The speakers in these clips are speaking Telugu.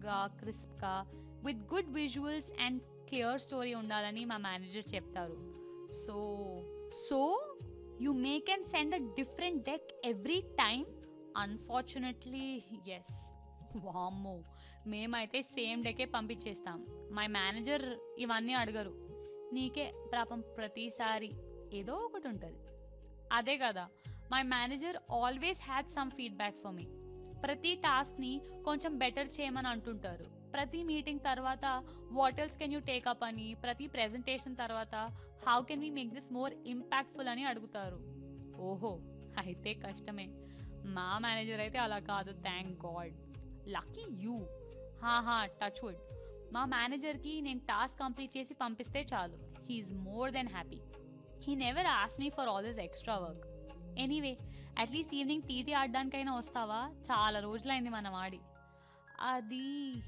క్లియర్గా క్రిస్ప్గా with good visuals and clear story ఉండాలని మా మేనేజర్ చెప్తారు so so you make and send a different deck every time unfortunately yes వామ్మో మేమైతే సేమ్ డేకే పంపించేస్తాం మై మేనేజర్ ఇవన్నీ అడగరు నీకే పాపం ప్రతిసారి ఏదో ఒకటి ఉంటుంది అదే కదా my manager always had some feedback for me ప్రతి టాస్క్ని కొంచెం బెటర్ చేయమని అంటుంటారు ప్రతి మీటింగ్ తర్వాత what else can you take up అని ప్రతి ప్రెజెంటేషన్ తర్వాత how can we make this more impactful అని అడుగుతారు ఓహో అయితే కష్టమే మా మేనేజర్ అయితే అలా కాదు థ్యాంక్ గాడ్ లక్కీ యూ హాహా టచ్ వుడ్ మా మేనేజర్కి నేను టాస్క్ కంప్లీట్ చేసి పంపిస్తే చాలు he is more than happy he never ask me for all this extra work anyway at least evening TT ఆడడానికైనా వస్తావా చాలా రోజులైంది మనం ఆడి అది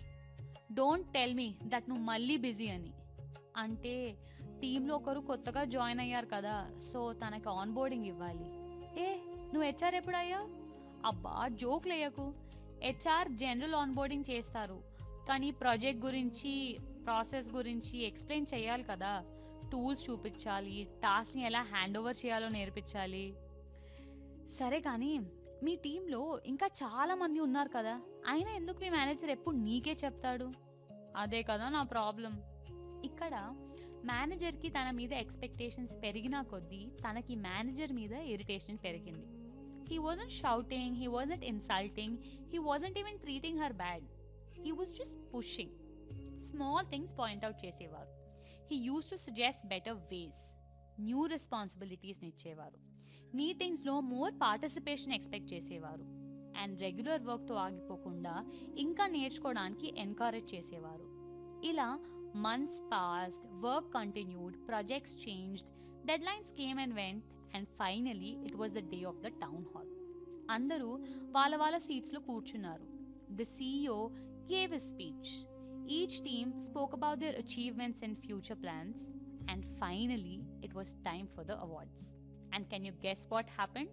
డోంట్ టెల్ మీ దట్ నువ్వు మళ్ళీ బిజీ అని అంటే టీంలో ఒకరు కొత్తగా జాయిన్ అయ్యారు కదా సో తనకి ఆన్ బోర్డింగ్ ఇవ్వాలి ఏ నువ్వు హెచ్ఆర్ ఎప్పుడయ్యా అబ్బా జోక్ లేయకు హెచ్ఆర్ జనరల్ ఆన్ బోర్డింగ్ చేస్తారు కానీ ప్రాజెక్ట్ గురించి ప్రాసెస్ గురించి ఎక్స్ప్లెయిన్ చేయాలి కదా టూల్స్ చూపించాలి టాస్క్ని ఎలా హ్యాండ్ ఓవర్ చేయాలో నేర్పించాలి సరే కానీ మీ టీంలో ఇంకా చాలా మంది ఉన్నారు కదా అయినా ఎందుకు మీ మేనేజర్ ఎప్పుడు నీకే చెప్తాడు అదే కదా నా ప్రాబ్లం ఇక్కడ మేనేజర్కి తన మీద ఎక్స్పెక్టేషన్స్ పెరిగినా కొద్దీ తనకి మేనేజర్ మీద ఇరిటేషన్ పెరిగింది he wasn't shouting he wasn't insulting he wasn't even treating her bad he was just pushing small things point out చేసేవారు he use to suggest better ways new రెస్పాన్సిబిలిటీస్ని ఇచ్చేవారు మీటింగ్స్లో మోర్ పార్టిసిపేషన్ ఎక్స్పెక్ట్ చేసేవారు అండ్ రెగ్యులర్ వర్క్తో ఆగిపోకుండా ఇంకా నేర్చుకోవడానికి ఎంకరేజ్ చేసేవారు ఇలా months passed work continued projects changed deadlines came and went and finally it was the day of the town hall అందరూ వాళ్ళ వాళ్ళ సీట్స్లో కూర్చున్నారు the CEO gave a speech each team spoke about their achievements and future plans and finally it was time for the awards and can you guess what happened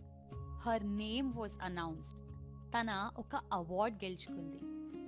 her name was announced తన ఒక అవార్డ్ గెలుచుకుంది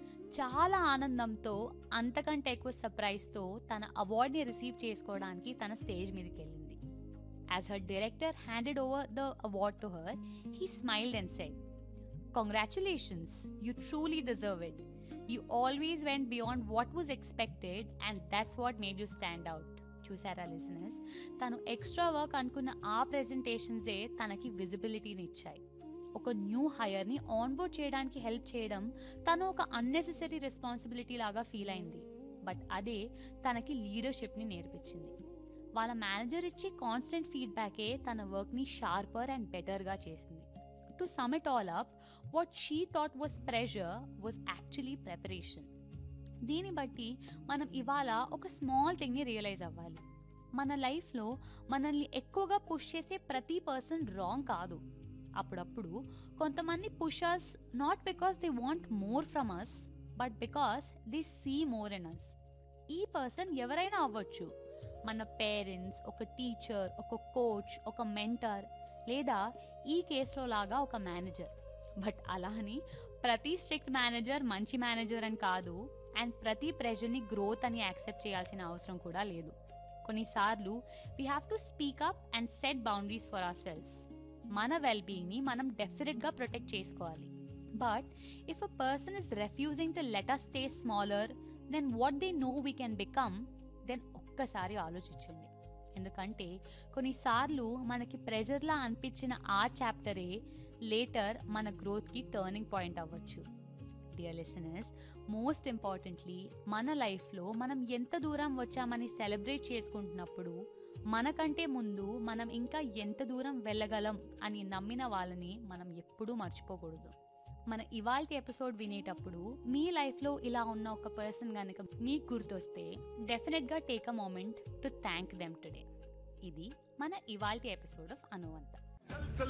చాలా ఆనందంతో అంతకంటే ఎక్కువ సర్ప్రైజ్తో తన అవార్డ్ని రిసీవ్ చేసుకోవడానికి తన స్టేజ్ మీదకి వెళ్ళింది as her director handed over the award to her he smiled and said congratulations you truly deserve it you always went beyond what was expected and that's what made you stand out చూసారా లిసనర్స్ తను ఎక్స్ట్రా వర్క్ అనుకున్న ఆ ప్రెజెంటేషన్సే తనకి విజిబిలిటీని ఇచ్చాయి ఒక న్యూ హైయర్ని ఆన్బోర్డ్ చేయడానికి హెల్ప్ చేయడం తను ఒక అన్నెసెసరీ రెస్పాన్సిబిలిటీ లాగా ఫీల్ అయింది బట్ అదే తనకి లీడర్షిప్ని నేర్పించింది వాళ్ళ మేనేజర్ ఇచ్చే కాన్స్టెంట్ ఫీడ్బ్యాకే తన వర్క్ని షార్పర్ అండ్ బెటర్గా చేసింది to sum it all up what she thought was pressure was actually preparation దీన్ని బట్టి మనం ఇవాళ ఒక స్మాల్ థింగ్ని రియలైజ్ అవ్వాలి మన లైఫ్లో మనల్ని ఎక్కువగా పుష్ చేసే ప్రతి పర్సన్ రాంగ్ కాదు అప్పుడప్పుడు కొంతమంది pushers not because they want more from us but because they see more in us ఈ పర్సన్ ఎవరైనా అవ్వచ్చు మన పేరెంట్స్ ఒక టీచర్ ఒక కోచ్ ఒక మెంటర్ లేదా ఈ కేసులో లాగా ఒక మేనేజర్ బట్ అలా అని ప్రతి స్ట్రిక్ట్ మేనేజర్ మంచి మేనేజర్ అని కాదు అండ్ ప్రతి ప్రెజర్ని గ్రోత్ అని యాక్సెప్ట్ చేయాల్సిన అవసరం కూడా లేదు కొన్నిసార్లు we have to speak up and set boundaries for ourselves మన వెల్ బీయింగ్ని మనం డెఫినెట్గా ప్రొటెక్ట్ చేసుకోవాలి but if a person is refusing to let us stay smaller than what they know we can become then ఒక్కసారి ఆలోచించండి ఎందుకంటే కొన్నిసార్లు మనకి ప్రెజర్లా అనిపించిన ఆ చాప్టరే లేటర్ మన గ్రోత్కి టర్నింగ్ పాయింట్ అవ్వచ్చు డియర్ లిసనర్స్ మోస్ట్ ఇంపార్టెంట్లీ మన లైఫ్లో మనం ఎంత దూరం వచ్చామని సెలబ్రేట్ చేసుకుంటున్నప్పుడు మనకంటే ముందు మనం ఇంకా ఎంత దూరం వెళ్ళగలం అని నమ్మిన వాళ్ళని మనం ఎప్పుడూ మర్చిపోకూడదు మన ఇవాల్టి ఎపిసోడ్ వినేటప్పుడు మీ లైఫ్లో ఇలా ఉన్న ఒక పర్సన్ కనుక మీకు గుర్తొస్తే డెఫినెట్గా take a moment to thank them today ఇది మన ఇవాల్టి ఎపిసోడ్ ఆఫ్ అనువంత చల్ చల్